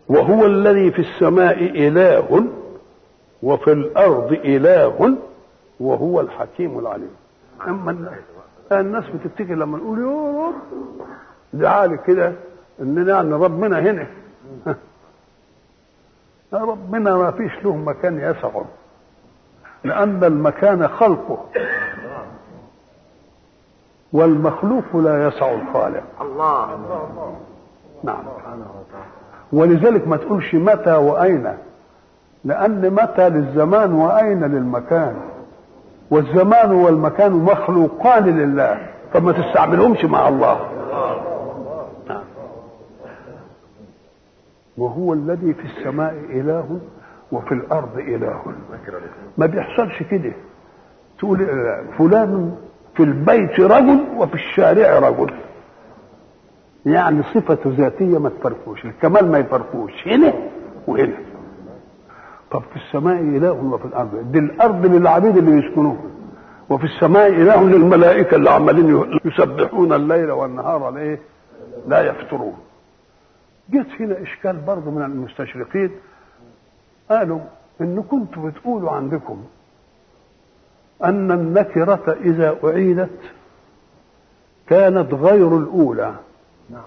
وهو الذي في السماء إله وفي الأرض إله وهو الحكيم العليم أما الناس, الناس بتفتكر لما نقول يا رب دعالي كده إننا يعني ربنا هنا ربنا ما فيش له مكان يسعه لأن المكان خلقه والمخلوق لا يسع الخالق الله نعم ولذلك ما تقولش متى وأين لأن متى للزمان وأين للمكان والزمان والمكان مخلوقان لله فما تستعملهمش مع الله نعم. وهو الذي في السماء إله وفي الأرض إله ما بيحصلش كده تقول فلان في البيت رجل وفي الشارع رجل يعني صفة ذاتية ما تفرقوش الكمال ما يفرقوش هنا وهنا طب في السماء إله وفي الأرض دي الأرض للعبيد اللي يسكنوها وفي السماء إله للملائكة اللي عمالين يسبحون الليل والنهار لإيه لا يفترون جت هنا إشكال برضه من المستشرقين قالوا إن كنتوا بتقولوا عندكم أن النكرة إذا أعيدت كانت غير الأولى نعم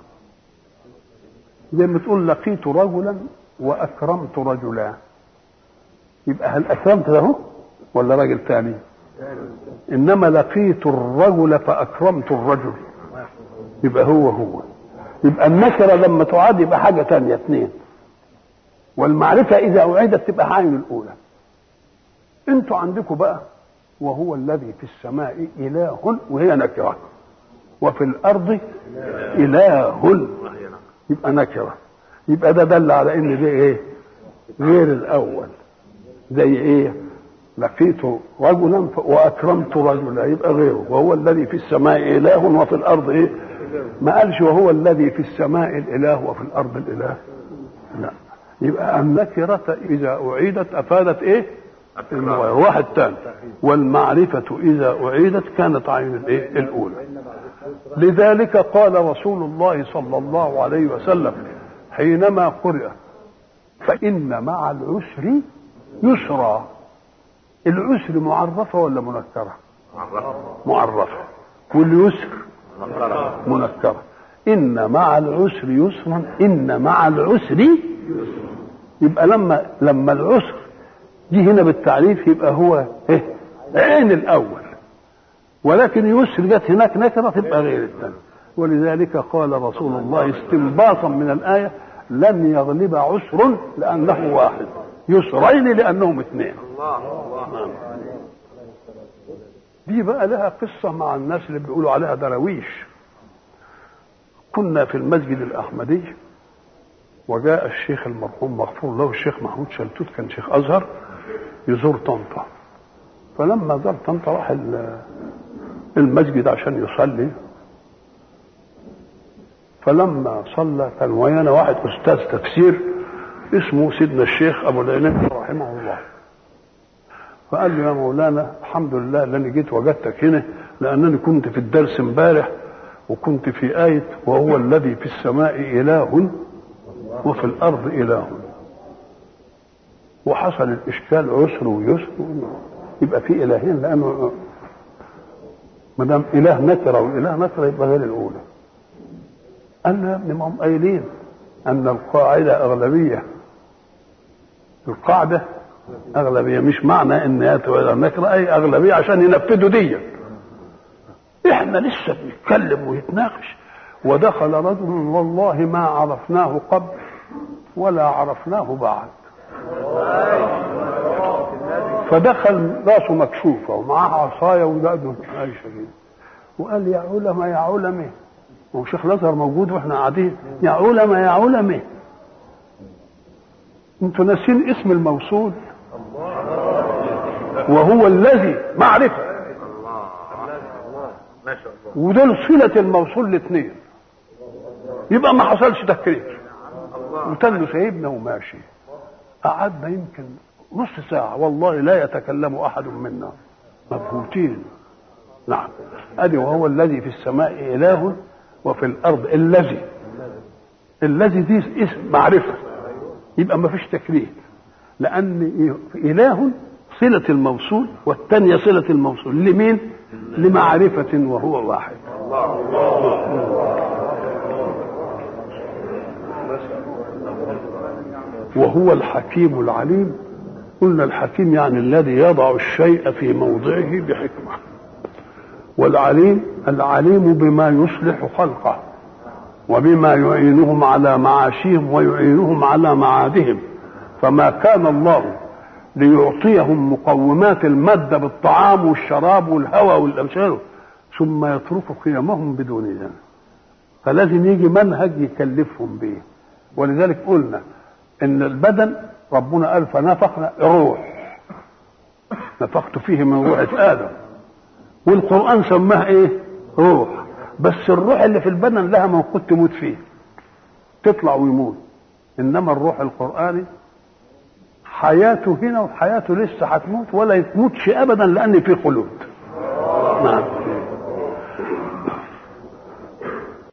زي ما تقول لقيت رجلا وأكرمت رجلا يبقى هل أكرمت له ولا راجل ثاني إنما لقيت الرجل فأكرمت الرجل يبقى هو هو يبقى النكرة لما تعاد يبقى حاجة ثانية اثنين والمعرفة إذا أعيدت تبقى عين الأولى أنتوا عندكم بقى وهو الذي في السماء إله وهي نكرة وفي الأرض إله يبقى نكرة يبقى ده دل على إن ده إيه غير الأول زي إيه لقيت رجلا وأكرمت رجلا يبقى غيره وهو الذي في السماء إله وفي الأرض إيه ما قالش وهو الذي في السماء الإله وفي الأرض الإله لا يبقى النكرة إذا أعيدت أفادت إيه واحد تاني والمعرفة إذا أعيدت كانت عين الإيه الأولى لذلك قال رسول الله صلى الله عليه وسلم حينما قرأ فإن مع العسر يسرا العسر معرفة ولا منكرة معرفة واليسر منكرة إن مع العسر يسرا إن مع العسر يبقى لما لما العسر دي هنا بالتعريف يبقى هو إيه؟ عين الأول ولكن يسر جت هناك نكرة تبقى غير الثاني ولذلك قال رسول الله استنباطا من الآية لن يغلب عسر لأنه واحد يسرين لأنهم اثنين دي بقى لها قصة مع الناس اللي بيقولوا عليها دراويش كنا في المسجد الأحمدي وجاء الشيخ المرحوم مغفور له الشيخ محمود شلتوت كان شيخ أزهر يزور طنطا فلما زار طنطا راح المسجد عشان يصلي فلما صلى كان ويانا واحد استاذ تفسير اسمه سيدنا الشيخ ابو العنب رحمه الله فقال له يا مولانا الحمد لله انني جيت وجدتك هنا لانني كنت في الدرس امبارح وكنت في آية وهو الذي في السماء إله وفي الأرض إله وحصل الإشكال عسر ويسر يبقى في إلهين لأنه ما دام إله نكرة وإله نكرة يبقى غير الأولى قال له يا ابني ما هم قايلين أن القاعدة أغلبية القاعدة أغلبية مش معنى إن يأتوا إلى النكرة أي أغلبية عشان ينفذوا دي إحنا لسه بنتكلم ويتناقش ودخل رجل والله ما عرفناه قبل ولا عرفناه بعد فدخل راسه مكشوفة ومعاه عصاية ودقنه عايشة كده وقال يا علماء يا علماء هو شيخ الازهر موجود واحنا قاعدين يا علماء يا علماء انتوا ناسين اسم الموصول وهو الذي معرفة ما شاء الله ودول صلة الموصول الاثنين يبقى ما حصلش تكرير وتنه سايبنا وماشي قعدنا يمكن نص ساعة والله لا يتكلم أحد منا مبهوتين نعم أدي وهو الذي في السماء إله وفي الأرض الذي الذي دي اسم معرفة يبقى ما فيش تكليف لأن إله صلة الموصول والثانية صلة الموصول لمين؟ لمعرفة وهو واحد وهو الحكيم العليم قلنا الحكيم يعني الذي يضع الشيء في موضعه بحكمة والعليم العليم بما يصلح خلقه وبما يعينهم على معاشهم ويعينهم على معادهم فما كان الله ليعطيهم مقومات المادة بالطعام والشراب والهواء والأمثال ثم يترك قيمهم بدون ذلك فلازم يجي منهج يكلفهم به ولذلك قلنا ان البدن ربنا قال فنفخنا روح نفخت فيه من روح ادم والقران سماها ايه روح بس الروح اللي في البدن لها موقوت تموت فيه تطلع ويموت انما الروح القراني حياته هنا وحياته لسه هتموت ولا يموتش ابدا لان في خلود نعم